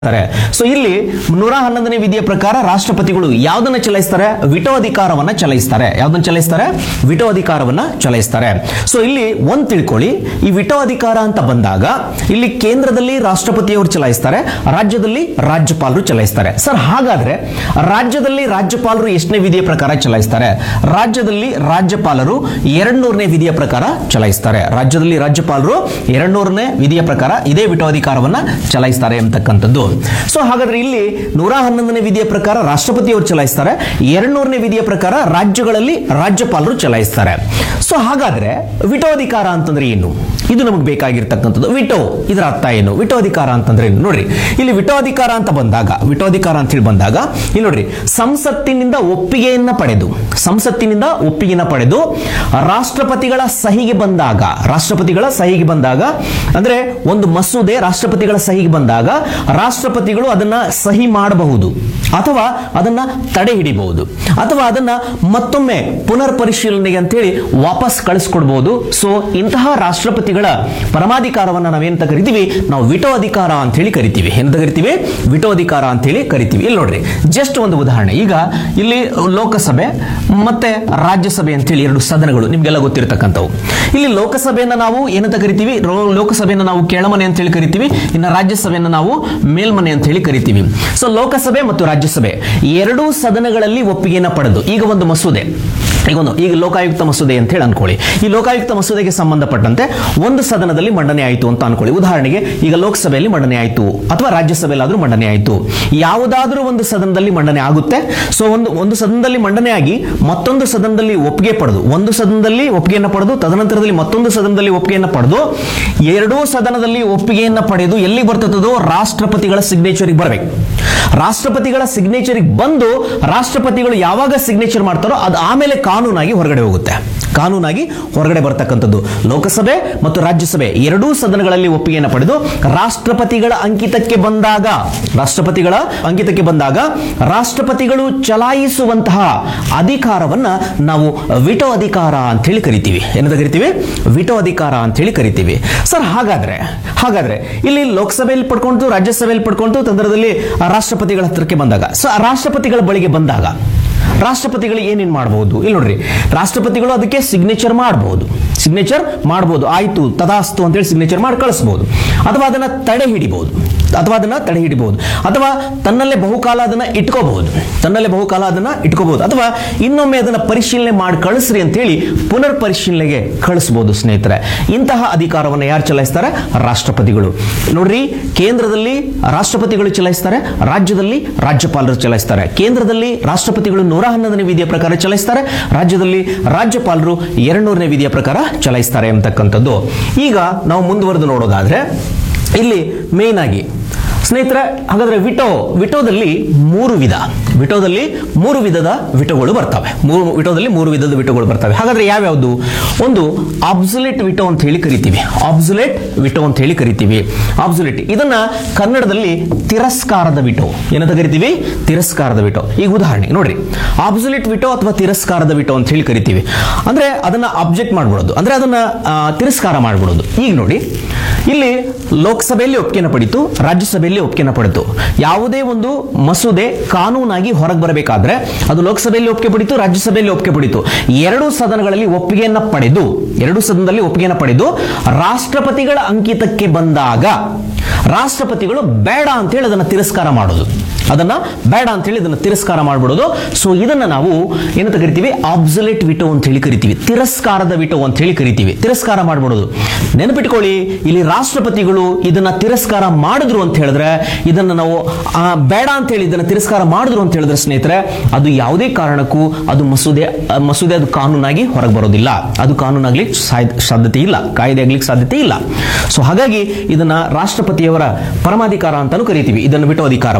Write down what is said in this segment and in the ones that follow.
so ಇಲ್ಲಿ ನೂರ ಹನ್ನೊಂದನೇ ವಿಧಿಯ ಪ್ರಕಾರ ರಾಷ್ಟ್ರಪತಿಗಳು ಯಾವ್ದನ್ನ ಚಲಾಯಿಸ್ತಾರೆ ವಿಟೋ ಅಧಿಕಾರವನ್ನ ಚಲಾಯಿಸ್ತಾರೆ ಯಾವ್ದನ್ನ ಚಲಾಯಿಸ್ತಾರೆ ವಿಟೋ ಅಧಿಕಾರವನ್ನ ಚಲಾಯಿಸ್ತಾರೆ ಸೊ ಇಲ್ಲಿ ಒಂದ್ ತಿಳ್ಕೊಳ್ಳಿ ಈ ವಿಟೋ ಅಧಿಕಾರ ಅಂತ ಬಂದಾಗ ಇಲ್ಲಿ ಕೇಂದ್ರದಲ್ಲಿ ರಾಷ್ಟ್ರಪತಿಯವರು ಚಲಾಯಿಸ್ತಾರೆ ರಾಜ್ಯದಲ್ಲಿ ರಾಜ್ಯಪಾಲರು ಚಲಾಯಿಸ್ತಾರೆ ಸರ್ ಹಾಗಾದ್ರೆ ರಾಜ್ಯದಲ್ಲಿ ರಾಜ್ಯಪಾಲರು ಎಷ್ಟನೇ ವಿಧಿಯ ಪ್ರಕಾರ ಚಲಾಯಿಸ್ತಾರೆ ರಾಜ್ಯದಲ್ಲಿ ರಾಜ್ಯಪಾಲರು ಎರಡ್ ನೂರನೇ ವಿಧಿಯ ಪ್ರಕಾರ ಚಲಾಯಿಸ್ತಾರೆ ರಾಜ್ಯದಲ್ಲಿ ರಾಜ್ಯಪಾಲರು ಎರಡ್ ನೂರನೇ ವಿಧಿಯ ಪ್ರಕಾರ ಇದೇ ವಿಟೋ ಅಧಿಕಾರವನ್ನ ಚಲಾಯಿಸ್ತಾರೆ ಎಂಬತಕ್ಕಂಥದ್ದು ಸೊ ಹಾಗಾದ್ರೆ ಇಲ್ಲಿ ನೂರ ಹನ್ನೊಂದನೇ ವಿಧಿಯ ಪ್ರಕಾರ ರಾಷ್ಟ್ರಪತಿಯವರು ಚಲಾಯಿಸ್ತಾರೆ ಎರಡ್ ನೂರನೇ ವಿಧಿಯ ಪ್ರಕಾರ ರಾಜ್ಯಗಳಲ್ಲಿ ರಾಜ್ಯಪಾಲರು ಚಲಾಯಿಸ್ತಾರೆ ಸೊ ಹಾಗಾದ್ರೆ ವಿಟೋ ಅಧಿಕಾರ ಅಂತಂದ್ರೆ ಏನು ಇದು ನಮಗೆ ಬೇಕಾಗಿರ್ತಕ್ಕಂಥದ್ದು ವಿಟೋ ಇದರ ಅರ್ಥ ಏನು ವಿಟೋ ಅಧಿಕಾರ ಅಂತಂದ್ರೆ ಏನು ನೋಡ್ರಿ ಇಲ್ಲಿ ವಿಟೋ ಅಧಿಕಾರ ಅಂತ ಬಂದಾಗ ವಿಟೋ ಅಧಿಕಾರ ಅಂತ ಹೇಳಿ ಬಂದಾಗ ಇಲ್ಲಿ ನೋಡ್ರಿ ಸಂಸತ್ತಿನಿಂದ ಒಪ್ಪಿಗೆಯನ್ನ ಪಡೆದು ಸಂಸತ್ತಿನಿಂದ ಒಪ್ಪಿಗೆನ ಪಡೆದು ರಾಷ್ಟ್ರಪತಿಗಳ ಸಹಿಗೆ ಬಂದಾಗ ರಾಷ್ಟ್ರಪತಿಗಳ ಸಹಿಗೆ ಬಂದಾಗ ಅಂದ್ರೆ ಒಂದು ಮಸೂದೆ ರಾಷ್ಟ್ರಪತಿಗಳ ಸಹಿಗೆ ಬಂದಾಗ ರಾಷ್ಟ್ರಪತಿಗಳು ಅದನ್ನ ಸಹಿ ಮಾಡಬಹುದು ಅಥವಾ ಅದನ್ನ ತಡೆ ಹಿಡಿಬಹುದು ಅಥವಾ ಅದನ್ನ ಮತ್ತೊಮ್ಮೆ ಪುನರ್ ಪರಿಶೀಲನೆಗೆ ಅಂತೇಳಿ ವಾಪಸ್ ಕಳಿಸ್ಕೊಡ್ಬಹುದು ಸೊ ಇಂತಹ ರಾಷ್ಟ್ರಪತಿಗಳ ಪರಮಾಧಿಕಾರವನ್ನ ನಾವೇಂತ ಕರಿತೀವಿ ನಾವು ವಿಟೋ ಅಧಿಕಾರ ಅಂತ ಹೇಳಿ ಕರಿತೀವಿ ಎಂತ ಕರಿತೀವಿ ವಿಟೋ ಅಧಿಕಾರ ಅಂತ ಹೇಳಿ ಕರಿತೀವಿ ಇಲ್ಲಿ ನೋಡ್ರಿ ಜಸ್ಟ್ ಒಂದು ಉದಾಹರಣೆ ಈಗ ಇಲ್ಲಿ ಲೋಕಸಭೆ ಮತ್ತೆ ರಾಜ್ಯಸಭೆ ಅಂತ ಹೇಳಿ ಎರಡು ಸದನಗಳು ನಿಮ್ಗೆಲ್ಲ ಗೊತ್ತಿರತಕ್ಕಂಥವು ಇಲ್ಲಿ ಲೋಕಸಭೆಯನ್ನ ನಾವು ಏನಂತ ಕರಿತೀವಿ ರೋ- ಲೋಕಸಭೆಯನ್ನ ನಾವು ಕೆಳಮನೆ ಅಂತ ಹೇಳಿ ಕರಿತೀವಿ ಇನ್ನು ರಾಜ್ಯಸಭೆಯನ್ನ ನಾವು ಮೇಲ್ಮನೆ ಅಂತ ಹೇಳಿ ಕರಿತೀವಿ ಸೊ ಲೋಕಸಭೆ ಮತ್ತು ರಾಜ್ಯಸಭೆ ಎರಡೂ ಸದನಗಳಲ್ಲಿ ಒಪ್ಪಿಗೆಯನ್ನ ಪಡೆದು ಈಗ ಒಂದು ಮಸೂದೆ ಈಗ ಒಂದು ಈಗ ಲೋಕಾಯುಕ್ತ ಮಸೂದೆ ಅಂತ ಹೇಳಿ ಅನ್ಕೊಳ್ಳಿ ಈ ಲೋಕಾಯುಕ್ತ ಮಸೂದೆಗೆ ಸಂಬಂಧಪಟ್ಟಂತೆ ಒಂದು ಸದನದಲ್ಲಿ ಮಂಡನೆ ಆಯಿತು ಅಂತ ಅನ್ಕೊಳ್ಳಿ ಉದಾಹರಣೆಗೆ ಈಗ ಲೋಕಸಭೆಯಲ್ಲಿ ಮಂಡನೆ ಆಯಿತು ಅಥವಾ ರಾಜ್ಯಸಭೆಯಲ್ಲಾದ್ರೂ ಮಂಡನೆ ಆಯಿತು ಯಾವುದಾದ್ರೂ ಒಂದು ಸದನದಲ್ಲಿ ಮಂಡನೆ ಆಗುತ್ತೆ ಸೊ ಒಂದು ಒಂದು ಸದನದಲ್ಲಿ ಮಂಡನೆ ಆಗಿ ಮತ್ತೊಂದು ಸದನದಲ್ಲಿ ಒಪ್ಪಿಗೆ ಪಡೆದು ಒಂದು ಸದನದಲ್ಲಿ ಒಪ್ಪಿಗೆಯನ್ನು ಪಡೆದು ತದನಂತರದಲ್ಲಿ ಮತ್ತೊಂದು ಸದನದಲ್ಲಿ ಒಪ್ಪಿಗೆಯನ್ನು ಪಡೆದು ಎರಡೂ ಸದನದಲ್ಲಿ ಒಪ್ಪಿಗೆಯನ್ನು ಪಡೆದು ಎಲ್ಲಿ ಬರ್ತದೋ ರಾಷ್ಟ್ರಪತಿಗಳ ಸಿಗ್ನೇಚರಿಗೆ ಬರಬೇಕು ರಾಷ್ಟ್ರಪತಿಗಳ ಸಿಗ್ನೇಚರಿಗೆ ಬಂದು ರಾಷ್ಟ್ರಪತಿಗಳು ಯಾವಾಗ ಸಿಗ್ನೇಚರ್ ಮಾಡ್ತಾರೋ ಅದು ಆಮೇಲೆ ಕಾನೂನಾಗಿ ಹೊರಗಡೆ ಹೋಗುತ್ತೆ ಕಾನೂನಾಗಿ ಹೊರಗಡೆ ಬರ್ತಕ್ಕಂಥದ್ದು ಲೋಕಸಭೆ ಮತ್ತು ರಾಜ್ಯಸಭೆ ಎರಡೂ ಸದನಗಳಲ್ಲಿ ಒಪ್ಪಿಗೆಯನ್ನು ಪಡೆದು ರಾಷ್ಟ್ರಪತಿಗಳ ಅಂಕಿತಕ್ಕೆ ಬಂದಾಗ ರಾಷ್ಟ್ರಪತಿಗಳ ಅಂಕಿತಕ್ಕೆ ಬಂದಾಗ ರಾಷ್ಟ್ರಪತಿಗಳು ಚಲಾಯಿಸುವಂತಹ ಅಧಿಕಾರವನ್ನ ನಾವು ವಿಟೋ ಅಧಿಕಾರ ಅಂತ ಹೇಳಿ ಕರಿತೀವಿ ಏನಂತ ಕರಿತೀವಿ ವಿಟೋ ಅಧಿಕಾರ ಅಂತ ಹೇಳಿ ಕರಿತೀವಿ ಸರ್ ಹಾಗಾದ್ರೆ ಹಾಗಾದ್ರೆ ಇಲ್ಲಿ ಲೋಕಸಭೆಯಲ್ಲಿ ಪಡ್ಕೊಂಡು ರಾಜ್ಯಸಭೆಯಲ್ಲಿ ಪಡ್ಕೊಂಡು ತಂತ್ರದಲ್ಲಿ ರಾಷ್ಟ್ರಪತಿಗಳ ಹತ್ರಕ್ಕೆ ಬಂದಾಗ ಸೊ ಆ ರಾಷ್ಟ್ರಪತಿಗಳ ಬಳಿಗೆ ಬಂದಾಗ ರಾಷ್ಟ್ರಪತಿಗಳು ಏನೇನ್ ಮಾಡಬಹುದು ಇಲ್ಲಿ ನೋಡ್ರಿ ರಾಷ್ಟ್ರಪತಿಗಳು ಅದಕ್ಕೆ ಸಿಗ್ನೇಚರ್ ಮಾಡಬಹುದು ಸಿಗ್ನೇಚರ್ ಮಾಡಬಹುದು ಆಯ್ತು ತದಾಸ್ತು ಅಂತೇಳಿ ಸಿಗ್ನೇಚರ್ ಮಾಡಿ ಕಳಿಸಬಹುದು ಅಥವಾ ಅದನ್ನ ತಡೆ ಹಿಡಿಬಹುದು ಅಥವಾ ಅದನ್ನ ತಡೆ ಹಿಡಿಬಹುದು ಅಥವಾ ತನ್ನಲ್ಲೇ ಬಹುಕಾಲ ಅದನ್ನ ಇಟ್ಕೋಬಹುದು ತನ್ನಲ್ಲೇ ಬಹುಕಾಲ ಅದನ್ನ ಇಟ್ಕೋಬಹುದು ಅಥವಾ ಇನ್ನೊಮ್ಮೆ ಅದನ್ನ ಪರಿಶೀಲನೆ ಮಾಡಿ ಕಳಿಸ್ರಿ ಅಂತೇಳಿ ಪುನರ್ ಪರಿಶೀಲನೆಗೆ ಕಳಿಸಬಹುದು ಸ್ನೇಹಿತರೆ ಇಂತಹ ಅಧಿಕಾರವನ್ನು ಯಾರು ಚಲಾಯಿಸ್ತಾರೆ ರಾಷ್ಟ್ರಪತಿಗಳು ನೋಡ್ರಿ ಕೇಂದ್ರದಲ್ಲಿ ರಾಷ್ಟ್ರಪತಿಗಳು ಚಲಾಯಿಸ್ತಾರೆ ರಾಜ್ಯದಲ್ಲಿ ರಾಜ್ಯಪಾಲರು ಚಲಾಯಿಸ್ತಾರೆ ಕೇಂದ್ರದಲ್ಲಿ ರಾಷ್ಟ್ರಪತಿಗಳು ನೂರ ಹನ್ನೊಂದನೇ ವಿಧಿಯ ಪ್ರಕಾರ ಚಲಾಯಿಸ್ತಾರೆ ರಾಜ್ಯದಲ್ಲಿ ರಾಜ್ಯಪಾಲರು ಎರಡ್ನೂರನೇ ವಿಧಿಯ ಪ್ರಕಾರ ಚಲಾಯಿಸ್ತಾರೆ ಎಂಬತಕ್ಕಂಥದ್ದು ಈಗ ನಾವು ಮುಂದುವರೆದು ನೋಡೋದಾದ್ರೆ ಇಲ್ಲಿ ಮೇನ್ ಆಗಿ ಸ್ನೇಹಿತರೆ ಹಾಗಾದ್ರೆ ವಿಟೋ ವಿಟೋದಲ್ಲಿ ಮೂರು ವಿಧ ವಿಟೋದಲ್ಲಿ ಮೂರು ವಿಧದ ವಿಟೋಗಳು ಬರ್ತವೆ ಮೂರು ವಿಟೋದಲ್ಲಿ ಮೂರು ವಿಧದ ವಿಟೋಗಳು ಬರ್ತವೆ ಹಾಗಾದ್ರೆ ಯಾವ್ಯಾವುದು ಒಂದು ಆಬ್ಸುಲೇಟ್ ವಿಟೋ ಅಂತ ಹೇಳಿ ಕರಿತೀವಿ ಆಬ್ಸುಲೇಟ್ ವಿಟೋ ಅಂತ ಹೇಳಿ ಕರಿತೀವಿ ಆಬ್ಸುಲೇಟ್ ಇದನ್ನ ಕನ್ನಡದಲ್ಲಿ ತಿರಸ್ಕಾರದ ವಿಟೋ ಏನಂತ ಕರಿತೀವಿ ತಿರಸ್ಕಾರದ ವಿಟೋ ಈಗ ಉದಾಹರಣೆ ನೋಡ್ರಿ ಆಬ್ಸುಲೇಟ್ ವಿಟೋ ಅಥವಾ ತಿರಸ್ಕಾರದ ವಿಟೋ ಅಂತ ಹೇಳಿ ಕರಿತೀವಿ ಅಂದ್ರೆ ಅದನ್ನ ಅಬ್ಜೆಕ್ಟ್ ಮಾಡ್ಬಿಡೋದು ಅಂದ್ರೆ ಅದನ್ನ ಆ, ತಿರಸ್ಕಾರ ಮಾಡ್ಬಿಡೋದು ಈಗ ನೋಡಿ ಇಲ್ಲಿ ಲೋಕಸಭೆಯಲ್ಲಿ ಒಪ್ಪಿಗೆನ ಪಡಿತು ರಾಜ್ಯಸಭೆಯಲ್ಲಿ ಒಪ್ಪಿಗೆನ ಪಡಿತು ಯಾವುದೇ ಒಂದು ಮಸೂದೆ ಕಾನೂನಾಗಿ ಹೊರಗೆ ಬರಬೇಕಾದ್ರೆ ಅದು ಲೋಕಸಭೆಯಲ್ಲಿ ಒಪ್ಪಿಗೆ ಪಡಿತು ರಾಜ್ಯಸಭೆಯಲ್ಲಿ ಒಪ್ಪಿಗೆ ಪಡಿತು ಎರಡು ಸದನಗಳಲ್ಲಿ ಒಪ್ಪಿಗೆಯನ್ನ ಪಡೆದು ಎರಡು ಸದನದಲ್ಲಿ ಒಪ್ಪಿಗೆನ ಪಡೆದು ರಾಷ್ಟ್ರಪತಿಗಳ ಅಂಕಿತಕ್ಕೆ ಬಂದಾಗ ರಾಷ್ಟ್ರಪತಿಗಳು ಬೇಡ ಅಂತ ಹೇಳಿ ಅದನ್ನ ತಿರಸ್ಕಾರ ಮಾಡೋದು ಅದನ್ನ ಬೇಡ ಅಂತ ಹೇಳಿ ಅದನ್ನ ತಿರಸ್ಕಾರ ಮಾಡ್ಬಿಡೋದು ಸೊ ಇದನ್ನ ನಾವು ಏನಂತ ಕರಿತೀವಿ ಆಬ್ಸೊಲೇಟ್ ವಿಟೋ ಅಂತ ಹೇಳಿ ಕರಿತೀವಿ ತಿರಸ್ಕಾರದ ವಿಟೋ ಅಂತ ಹೇಳಿ ಕರಿತೀವಿ ತಿರಸ್ಕಾರ ಮಾಡ್ಬಿಡೋದು ನೆನಪಿಟ್ಕೊಳ್ಳಿ ಇಲ್ಲಿ ರಾಷ್ಟ್ರಪತಿಗಳು ಇದನ್ನ ತಿರಸ್ಕಾರ ಮಾಡಿದ್ರು ಅಂತ ಹೇಳಿದ್ರೆ ಇದನ್ನ ನಾವು ಆ, ಬೇಡ ಅಂತ ಹೇಳಿ ಇದನ್ನ ತಿರಸ್ಕಾರ ಮಾಡಿದ್ರು ಅಂತ ಹೇಳಿದ್ರೆ ಸ್ನೇಹಿತರೆ ಅದು ಯಾವುದೇ ಕಾರಣಕ್ಕೂ ಅದು ಮಸೂದೆ ಆ, ಮಸೂದೆ ಅದು ಕಾನೂನಾಗಿ ಹೊರಗೆ ಬರೋದಿಲ್ಲ ಅದು ಕಾನೂನಾಗ್ಲಿಕ್ಕೆ ಸಾಧ್ಯ- ಸಾಧ್ಯತೆ ಇಲ್ಲ ಕಾಯ್ದೆ ಆಗ್ಲಿಕ್ಕೆ ಸಾಧ್ಯತೆ ಇಲ್ಲ ಸೊ ಹಾಗಾಗಿ ಇದನ್ನ ರಾಷ್ಟ್ರಪತಿಯವರ ಪರಮಾಧಿಕಾರ ಅಂತಾನು ಕರಿತೀವಿ ಇದನ್ನು ಬಿಟ್ಟು ಅಧಿಕಾರವನ್ನ ಈಗ ನೋಡಿ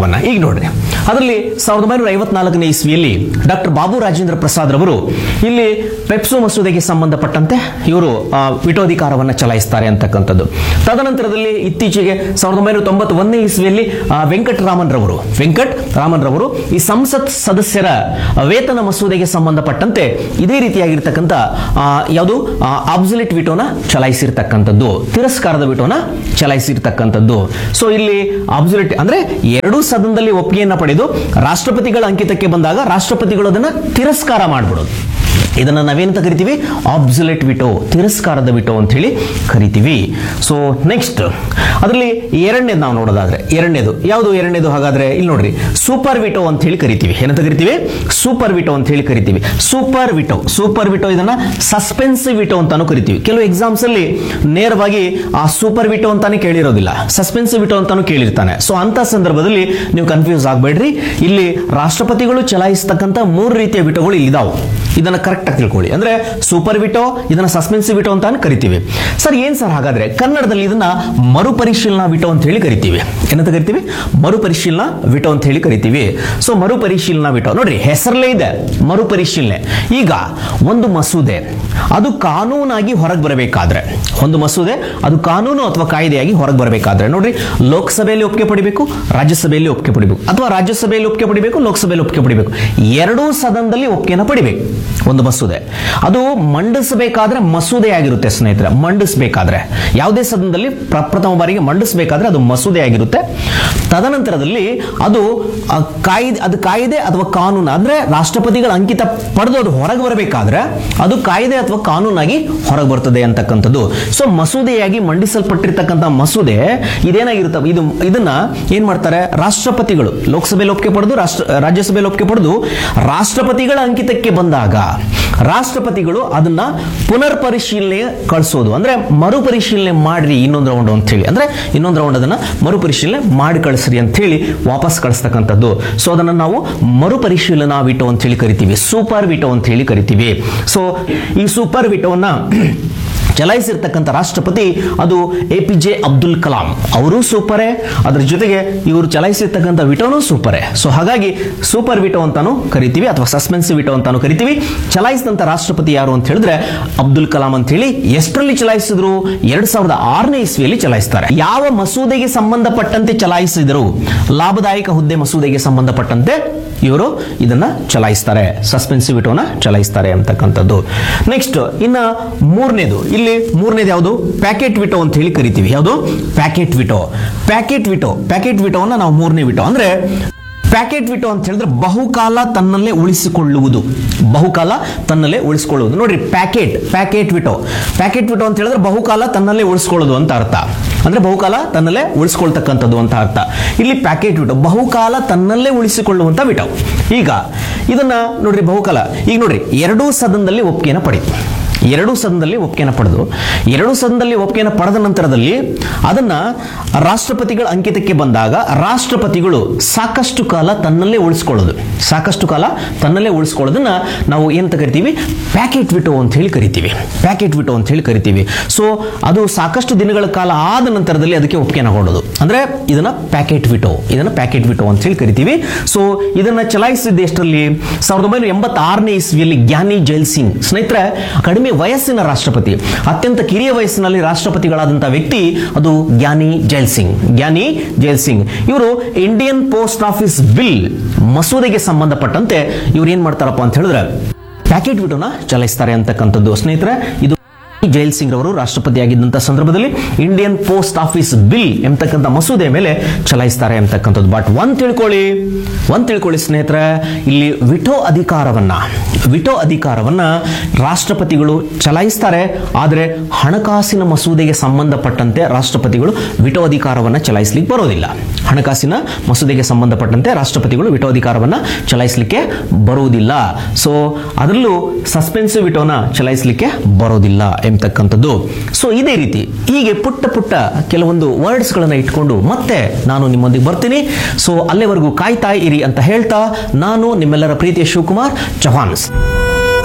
ನೋಡ್ರಿ ಅದರಲ್ಲಿ ಸಾವಿರದ ಒಂಬೈನೂರ ಐವತ್ನಾಲ್ಕನೇ ಇಸ್ವಿಯಲ್ಲಿ ಡಾಕ್ಟರ್ ಬಾಬು ರಾಜೇಂದ್ರ ಪ್ರಸಾದ್ ರವರು ಇಲ್ಲಿ ಪೆಪ್ಸು ಮಸೂದೆಗೆ ಸಂಬಂಧಪಟ್ಟಂತೆ ಇವರು ಆ, ವಿಟೋಧಿಕಾರವನ್ನು ಚಲಾಯಿಸ್ತಾರೆ ಅಂತಕ್ಕಂಥದ್ದು ತದನಂತರದಲ್ಲಿ ಇತ್ತೀಚೆಗೆ ಸಾವಿರದ ಒಂಬೈನೂರ ತೊಂಬತ್ತೊಂದನೇ ಇಸ್ವಿಯಲ್ಲಿ ಆ, ವೆಂಕಟರಾಮನ್ ರವರು ವೆಂಕಟ್ ರಾಮನ್ ರವರು ಈ ಸಂಸತ್ ಸದಸ್ಯರ ವೇತನ ಮಸೂದೆಗೆ ಸಂಬಂಧಪಟ್ಟಂತೆ ಇದೇ ರೀತಿಯಾಗಿರ್ತಕ್ಕಂಥ ಆ, ಯಾವುದು ಆಬ್ಸಲಿಟ್ ವಿಟೋನ ಚಲಾಯಿಸಿರ್ತಕ್ಕಂಥದ್ದು ತಿರಸ್ಕಾರದ ವಿಟೋನ ಚಲಾಯಿಸಿರ್ತಕ್ಕಂಥದ್ದು ಸೊ ಇಲ್ಲಿ ಆಬ್ಸಲಿಟ್ ಅಂದ್ರೆ ಎರಡೂ ಸದನದಲ್ಲಿ ಒಪ್ಪಿಗೆಯನ್ನ ಪಡೆದು ರಾಷ್ಟ್ರಪತಿಗಳ ಅಂಕಿತಕ್ಕೆ ಬಂದಾಗ ರಾಷ್ಟ್ರಪತಿಗಳು ಅದನ್ನ ತಿರಸ್ಕಾರ ಮಾಡ್ಬಿಡೋದು ಇದನ್ನ ನಾವೇನಂತ ಕರಿತೀವಿ ಆಬ್ಸಲೆಟ್ ವಿಟೋ ತಿರಸ್ಕಾರದ ವಿಟೋ ಅಂತ ಹೇಳಿ ಕರಿತೀವಿ ಸೊ ನೆಕ್ಸ್ಟ್ ಅದರಲ್ಲಿ ಎರಡನೇದು ನಾವು ನೋಡೋದಾದ್ರೆ ಎರಡನೇದು ಯಾವುದು ಎರಡನೇದು ಹಾಗಾದ್ರೆ ಇಲ್ಲಿ ನೋಡ್ರಿ ಸೂಪರ್ ವಿಟೋ ಅಂತ ಹೇಳಿ ಕರಿತೀವಿ ಏನಂತ ಕರಿತೀವಿ ಸೂಪರ್ ವಿಟೋ ಅಂತ ಹೇಳಿ ಕರಿತೀವಿ ಸೂಪರ್ ವಿಟೋ ಸೂಪರ್ ವಿಟೋ ಇದನ್ನ ಸಸ್ಪೆನ್ಸಿವ್ ವಿಟೋ ಅಂತಾನು ಕರಿತೀವಿ ಕೆಲವು ಎಕ್ಸಾಮ್ಸ್ ಅಲ್ಲಿ ನೇರವಾಗಿ ಆ ಸೂಪರ್ ವಿಟೋ ಅಂತಾನೆ ಕೇಳಿರೋದಿಲ್ಲ ಸಸ್ಪೆನ್ಸಿವ್ ವಿಟೋ ಅಂತಾನು ಕೇಳಿರ್ತಾನೆ ಸೊ ಅಂತ ಸಂದರ್ಭದಲ್ಲಿ ನೀವು ಕನ್ಫ್ಯೂಸ್ ಆಗಬೇಡ್ರಿ ಇಲ್ಲಿ ರಾಷ್ಟ್ರಪತಿಗಳು ಚಲಾಯಿಸ್ತಕ್ಕಂಥ ಮೂರು ರೀತಿಯ ವಿಟೋಗಳು ಇಲ್ಲಿದಾವು ಇದನ್ನ ಕರೆಕ್ಟ್ ಆಗಿ ತಿಳ್ಕೊಳ್ಳಿ ಅಂದ್ರೆ ಸೂಪರ್ ವಿಟೋ ಇದನ್ನ ಸಸ್ಪೆನ್ಸಿವ್ ವಿಟೋ ಅಂತ ಕರಿತೀವಿ ಸರ್ ಏನ್ ಸರ್ ಹಾಗಾದ್ರೆ ಕನ್ನಡದಲ್ಲಿ ಇದನ್ನ ಮರುಪರಿಶೀಲನಾ ವಿಟೋ ಅಂತ ಹೇಳಿ ಕರಿತೀವಿ ಏನಂತ ಕರಿತೀವಿ ಮರುಪರಿಶೀಲನಾ ವಿಟೋ ಅಂತ ಹೇಳಿ ಕರಿತೀವಿ ಸೊ ಮರುಪರಿಶೀಲನಾ ವಿಟೋ ನೋಡ್ರಿ ಹೆಸರಲ್ಲೇ ಇದೆ ಮರುಪರಿಶೀಲನೆ ಈಗ ಒಂದು ಮಸೂದೆ ಅದು ಕಾನೂನಾಗಿ ಹೊರಗೆ ಬರಬೇಕಾದ್ರೆ ಒಂದು ಮಸೂದೆ ಅದು ಕಾನೂನು ಅಥವಾ ಕಾಯ್ದೆಯಾಗಿ ಹೊರಗೆ ಬರಬೇಕಾದ್ರೆ ನೋಡ್ರಿ ಲೋಕಸಭೆಯಲ್ಲಿ ಒಪ್ಪಿಗೆ ಪಡಿಬೇಕು ರಾಜ್ಯಸಭೆಯಲ್ಲಿ ಒಪ್ಪಿಗೆ ಪಡಿಬೇಕು ಅಥವಾ ರಾಜ್ಯಸಭೆಯಲ್ಲಿ ಒಪ್ಪಿಗೆ ಪಡಿಬೇಕು ಲೋಕಸಭೆಯಲ್ಲಿ ಒಪ್ಪಿಗೆ ಪಡಿಬೇಕು ಎರಡೂ ಸದನದಲ್ಲಿ ಒಪ್ಪಿಗೆನ ಪಡಿಬೇಕು ಒಂದು ಮಸೂದೆ ಅದು ಮಂಡಿಸಬೇಕಾದ್ರೆ ಮಸೂದೆ ಆಗಿರುತ್ತೆ ಸ್ನೇಹಿತರೆ ಮಂಡಿಸಬೇಕಾದ್ರೆ ಯಾವುದೇ ಸದನದಲ್ಲಿ ಪ್ರ- ಪ್ರಥಮ ಬಾರಿಗೆ ಮಂಡಿಸಬೇಕಾದ್ರೆ ಅದು ಮಸೂದೆ ಆಗಿರುತ್ತೆ ತದನಂತರದಲ್ಲಿ ಅದು ಆ, ಕಾಯ್ದೆ ಅದು ಕಾಯ್ದೆ ಅಥವಾ ಕಾನೂನು ಅಂದ್ರೆ ರಾಷ್ಟ್ರಪತಿಗಳ ಅಂಕಿತ ಪಡೆದು ಅದು ಹೊರಗೆ ಬರಬೇಕಾದ್ರೆ ಅದು ಕಾಯ್ದೆ ಅಥವಾ ಕಾನೂನಾಗಿ ಹೊರಗೆ ಬರ್ತದೆ ಅಂತಕ್ಕಂಥದ್ದು ಸೊ ಮಸೂದೆಯಾಗಿ ಮಂಡಿಸಲ್ಪಟ್ಟಿರ್ತಕ್ಕಂಥ ಮಸೂದೆ ಇದೇನಾಗಿರುತ್ತೆ ಇದು ಇದನ್ನ ಏನ್ ಮಾಡ್ತಾರೆ ರಾಷ್ಟ್ರಪತಿಗಳು ಲೋಕಸಭೆಯಲ್ಲಿ ಒಪ್ಪಿಗೆ ಪಡೆದು ರಾಷ್ಟ್ರ ರಾಜ್ಯಸಭೆಯಲ್ಲಿ ಒಪ್ಪಿಗೆ ಪಡೆದು ರಾಷ್ಟ್ರಪತಿಗಳ ಅಂಕಿತಕ್ಕೆ ಬಂದಾಗ ರಾಷ್ಟ್ರಪತಿಗಳು ಅದನ್ನ ಪುನರ್ ಪರಿಶೀಲನೆ ಕಳಿಸೋದು ಅಂದ್ರೆ ಮರುಪರಿಶೀಲನೆ ಮಾಡ್ರಿ ಇನ್ನೊಂದು ರೌಂಡ್ ಅಂತ ಹೇಳಿ ಅಂದ್ರೆ ಇನ್ನೊಂದು ರೌಂಡ್ ಅದನ್ನ ಮರುಪರಿಶೀಲನೆ ಮಾಡಿ ಕಳಿಸ್ರಿ ಅಂತ ಹೇಳಿ ವಾಪಸ್ ಕಳಿಸ್ತಕ್ಕಂಥದ್ದು ಸೊ ಅದನ್ನ ನಾವು ಮರುಪರಿಶೀಲನಾ ವಿಟೋ ಅಂತ ಹೇಳಿ ಕರಿತೀವಿ ಸೂಪರ್ ವಿಟೋ ಅಂತ ಹೇಳಿ ಕರಿತೀವಿ ಸೊ ಈ ಸೂಪರ್ ವಿಟೋವನ್ನ ಚಲಾಯಿಸಿರ್ತಕ್ಕಂಥ ರಾಷ್ಟ್ರಪತಿ ಅದು A P J Abdul Kalam ಅವರು ಸೂಪರೇ ಅದ್ರ ಜೊತೆಗೆ ಇವರು ಚಲಾಯಿಸಿರ್ತಕ್ಕಂಥ ವಿಟೋನು ಸೂಪರೇ ಸೊ ಹಾಗಾಗಿ ಸೂಪರ್ ವಿಟೋ ಅಂತಾನು ಕರಿತೀವಿ ಅಥವಾ ಸಸ್ಪೆನ್ಸಿವ್ ವಿಟೋ ಅಂತಾನು ಕರಿತೀವಿ ಚಲಾಯಿಸಿದಂಥ ರಾಷ್ಟ್ರಪತಿ ಯಾರು ಅಂತ ಹೇಳಿದ್ರೆ ಅಬ್ದುಲ್ ಕಲಾಂ ಅಂತ ಹೇಳಿ ಎಷ್ಟರಲ್ಲಿ ಚಲಾಯಿಸಿದ್ರು ಎರಡ್ ಸಾವಿರದ ಆರನೇ ಇಸ್ವಿಯಲ್ಲಿ ಚಲಾಯಿಸ್ತಾರೆ ಯಾವ ಮಸೂದೆಗೆ ಸಂಬಂಧಪಟ್ಟಂತೆ ಚಲಾಯಿಸಿದರು ಲಾಭದಾಯಕ ಹುದ್ದೆ ಮಸೂದೆಗೆ ಸಂಬಂಧಪಟ್ಟಂತೆ ಇವರು ಇದನ್ನ ಚಲಾಯಿಸ್ತಾರೆ ಸಸ್ಪೆನ್ಸಿವ್ ವಿಟೋನ ಚಲಾಯಿಸ್ತಾರೆ ಅಂತಕ್ಕಂಥದ್ದು ನೆಕ್ಸ್ಟ್ ಇನ್ನ ಮೂರನೇದು ಇಲ್ಲಿ ಮೂರನೇದು ಯಾವುದು ಪ್ಯಾಕೆಟ್ ವಿಟೋ ಅಂತ ಹೇಳಿ ಕರಿತೀವಿ ಯಾವುದು pocket veto pocket veto pocket ವಿಟೋವನ್ನ ನಾವು ಮೂರನೇ ವಿಟೋ ಅಂದ್ರೆ ಪ್ಯಾಕೆಟ್ ವಿಟೋ ಅಂತ ಹೇಳಿದ್ರೆ ಬಹುಕಾಲ ತನ್ನಲ್ಲೇ ಉಳಿಸಿಕೊಳ್ಳುವುದು ಬಹುಕಾಲ ತನ್ನಲ್ಲೇ ಉಳಿಸಿಕೊಳ್ಳುವುದು ನೋಡ್ರಿ pocket pocket veto pocket veto ಅಂತ ಹೇಳಿದ್ರೆ ಬಹುಕಾಲ ತನ್ನಲ್ಲೇ ಉಳಿಸ್ಕೊಳ್ಳೋದು ಅಂತ ಅರ್ಥ ಅಂದ್ರೆ ಬಹುಕಾಲ ತನ್ನಲ್ಲೇ ಉಳಿಸ್ಕೊಳ್ತಕ್ಕಂಥದ್ದು ಅಂತ ಅರ್ಥ ಇಲ್ಲಿ ಪ್ಯಾಕೆಟ್ ವಿಟೋ ಬಹುಕಾಲ ತನ್ನಲ್ಲೇ ಉಳಿಸಿಕೊಳ್ಳುವಂತ ವಿಟೋ ಈಗ ಇದನ್ನ ನೋಡ್ರಿ ಬಹುಕಾಲ ಈಗ ನೋಡ್ರಿ ಎರಡೂ ಸದನದಲ್ಲಿ ಒಪ್ಪಿಗೆನ ಪಡೆಯಿತು ಎರಡೂ ಸದನದಲ್ಲಿ ಒಪ್ಪಿಗೆನ ಪಡೆದು ಎರಡೂ ಸದನದಲ್ಲಿ ಒಪ್ಪಿಗೆನ ಪಡೆದ ನಂತರದಲ್ಲಿ ಅದನ್ನ ರಾಷ್ಟ್ರಪತಿಗಳ ಅಂಕಿತಕ್ಕೆ ಬಂದಾಗ ರಾಷ್ಟ್ರಪತಿಗಳು ಸಾಕಷ್ಟು ಕಾಲ ತನ್ನಲ್ಲೇ ಉಳಿಸ್ಕೊಳ್ಳೋದು ಸಾಕಷ್ಟು ಕಾಲ ತನ್ನಲ್ಲೇ ಉಳಿಸ್ಕೊಳ್ಳೋದನ್ನ ನಾವು ಏನಂತ ಕರಿತೀವಿ ಪ್ಯಾಕೆಟ್ ವಿಟೋ ಅಂತ ಹೇಳಿ ಕರಿತೀವಿ ಪ್ಯಾಕೆಟ್ ವಿಟೋ ಅಂತ ಹೇಳಿ ಕರಿತೀವಿ ಸೊ ಅದು ಸಾಕಷ್ಟು ದಿನಗಳ ಕಾಲ ಆದ ನಂತರದಲ್ಲಿ ಅದಕ್ಕೆ ಒಪ್ಪಿಗೆನ ಕೊಡೋದು ಅಂದ್ರೆ ಇದನ್ನ ಪ್ಯಾಕೆಟ್ ವಿಟೋ ಇದನ್ನ ಪ್ಯಾಕೆಟ್ ವಿಟೋ ಅಂತ ಹೇಳಿ ಕರಿತೀವಿ ಸೊ ಇದನ್ನ ಚಲಾಯಿಸಿದ ಎಷ್ಟರಲ್ಲಿ ಸಾವಿರದ ಒಂಬೈನೂರ ಎಂಬತ್ತಾರನೇ ಇಸ್ವಿಯಲ್ಲಿ ಜ್ಞಾನಿ ಜೈಲ್ ಸಿಂಗ್ ಸ್ನೇಹಿತರೆ ಕಡಿಮೆ ವಯಸ್ಸಿನ ರಾಷ್ಟ್ರಪತಿ ಅತ್ಯಂತ ಕಿರಿಯ ವಯಸ್ಸಿನಲ್ಲಿ ರಾಷ್ಟ್ರಪತಿಗಳಾದಂತಹ ವ್ಯಕ್ತಿ ಅದು ಜ್ಞಾನಿ ಜೈಲ್ ಸಿಂಗ್ ಜ್ಞಾನಿ ಜೈಲ್ ಸಿಂಗ್ ಇವರು ಇಂಡಿಯನ್ ಪೋಸ್ಟ್ ಆಫೀಸ್ ಬಿಲ್ ಮಸೂದೆಗೆ ಸಂಬಂಧಪಟ್ಟಂತೆ ಇವ್ರು ಏನ್ ಮಾಡ್ತಾರಪ್ಪ ಅಂತ ಹೇಳಿದ್ರೆ ಪ್ಯಾಕೆಟ್ ವಿಟೋನ ಚಲಾಯಿಸ್ತಾರೆ ಅಂತಕ್ಕಂಥದ್ದು ಸ್ನೇಹಿತರೆ ಇದು ಜೈಲ್ ಸಿಂಗ್ ರವರು ರಾಷ್ಟ್ರಪತಿಯಾಗಿದ್ದಂಥ ಸಂದರ್ಭದಲ್ಲಿ ಇಂಡಿಯನ್ ಪೋಸ್ಟ್ ಆಫೀಸ್ ಬಿಲ್ ಎಂಬತಕ್ಕಂಥ ಮಸೂದೆ ಮೇಲೆ ಚಲಾಯಿಸ್ತಾರೆ ಎಂಬತಕ್ಕಂಥದ್ದು ಬಟ್ ಒಂದ್ ತಿಳ್ಕೊಳ್ಳಿ ಒಂದ್ ತಿಳ್ಕೊಳ್ಳಿ ಸ್ನೇಹಿತರೆ ಇಲ್ಲಿ ವಿಟೋ ಅಧಿಕಾರವನ್ನ ವಿಟೋ ಅಧಿಕಾರವನ್ನ ರಾಷ್ಟ್ರಪತಿಗಳು ಚಲಾಯಿಸ್ತಾರೆ ಆದರೆ ಹಣಕಾಸಿನ ಮಸೂದೆಗೆ ಸಂಬಂಧಪಟ್ಟಂತೆ ರಾಷ್ಟ್ರಪತಿಗಳು ವಿಟೋ ಅಧಿಕಾರವನ್ನ ಚಲಾಯಿಸ್ಲಿಕ್ಕೆ ಬರೋದಿಲ್ಲ ಹಣಕಾಸಿನ ಮಸೂದೆಗೆ ಸಂಬಂಧಪಟ್ಟಂತೆ ರಾಷ್ಟ್ರಪತಿಗಳು ವಿಟೋ ಅಧಿಕಾರವನ್ನ ಚಲಾಯಿಸಲಿಕ್ಕೆ ಬರುವುದಿಲ್ಲ ಸೊ ಅದರಲ್ಲೂ ಸಸ್ಪೆನ್ಸಿವ್ ವಿಟೋನ ಚಲಾಯಿಸಲಿಕ್ಕೆ ಬರೋದಿಲ್ಲ ಎಂಬತಕ್ಕಂಥದ್ದು ಸೊ ಇದೇ ರೀತಿ ಹೀಗೆ ಪುಟ್ಟ ಪುಟ್ಟ ಕೆಲವೊಂದು ವರ್ಡ್ಸ್ಗಳನ್ನು ಇಟ್ಕೊಂಡು ಮತ್ತೆ ನಾನು ನಿಮ್ಮೊಂದಿಗೆ ಬರ್ತೀನಿ ಸೊ ಅಲ್ಲಿವರೆಗೂ ಕಾಯ್ತಾ ಇರಿ ಅಂತ ಹೇಳ್ತಾ ನಾನು ನಿಮ್ಮೆಲ್ಲರ ಪ್ರೀತಿಯ ಶಿವಕುಮಾರ್ ಚೌಹಾನ್ಸ್